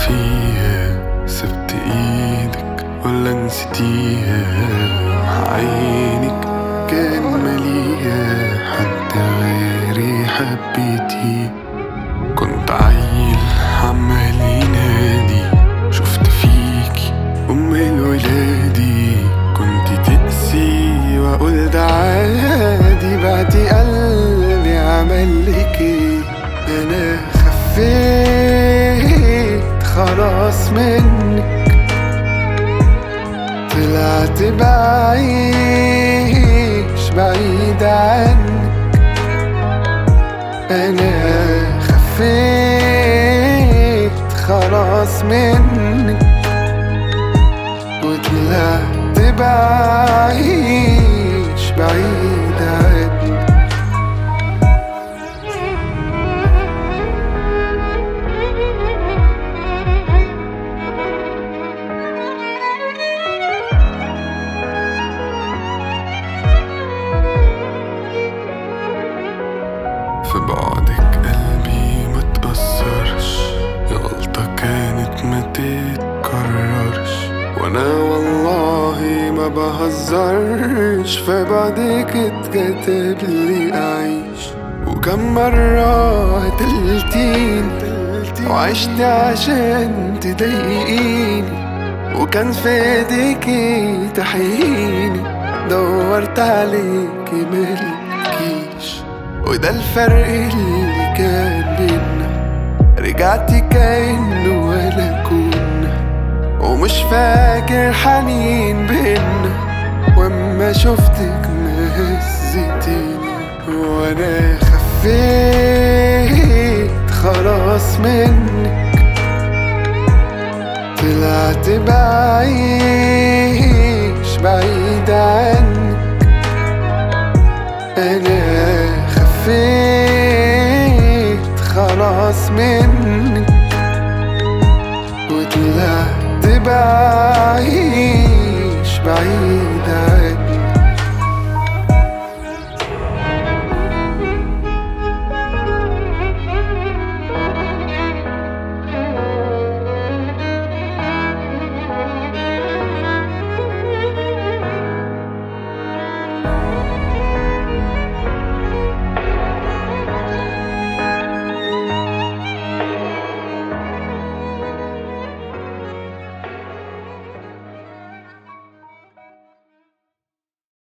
فيها سبت ايدك ولا نسيتيها عينك كان مليها حد غيري حبيتي كنت عيل عمال ينادي شفت فيكي ام الولادي كنت تقسي واقول ده عادي بعدي قلبي عمل لك ايه انا خفيت خلاص منك طلعت بعيش بعيد عنك انا خفيت خلاص منك وطلعت بعيش بعيد عنك في بعدك قلبي ما تأثرش غلطة كانت ما تتكررش وانا والله ما بهزرش في بعدك اتكتب لي اعيش وكم مرة قتلتيني وعشت عشان تضايقيني وكان في ايديكي تحييني دورت عليكي ملكيش وده الفرق اللي كان بينا رجعتي كأنه ولا كنا ومش فاكر حنين بينا واما شفتك مهزتيني وانا خفيت خلاص منك طلعت بعيش بعيد عنك انا خفيت خلاص منك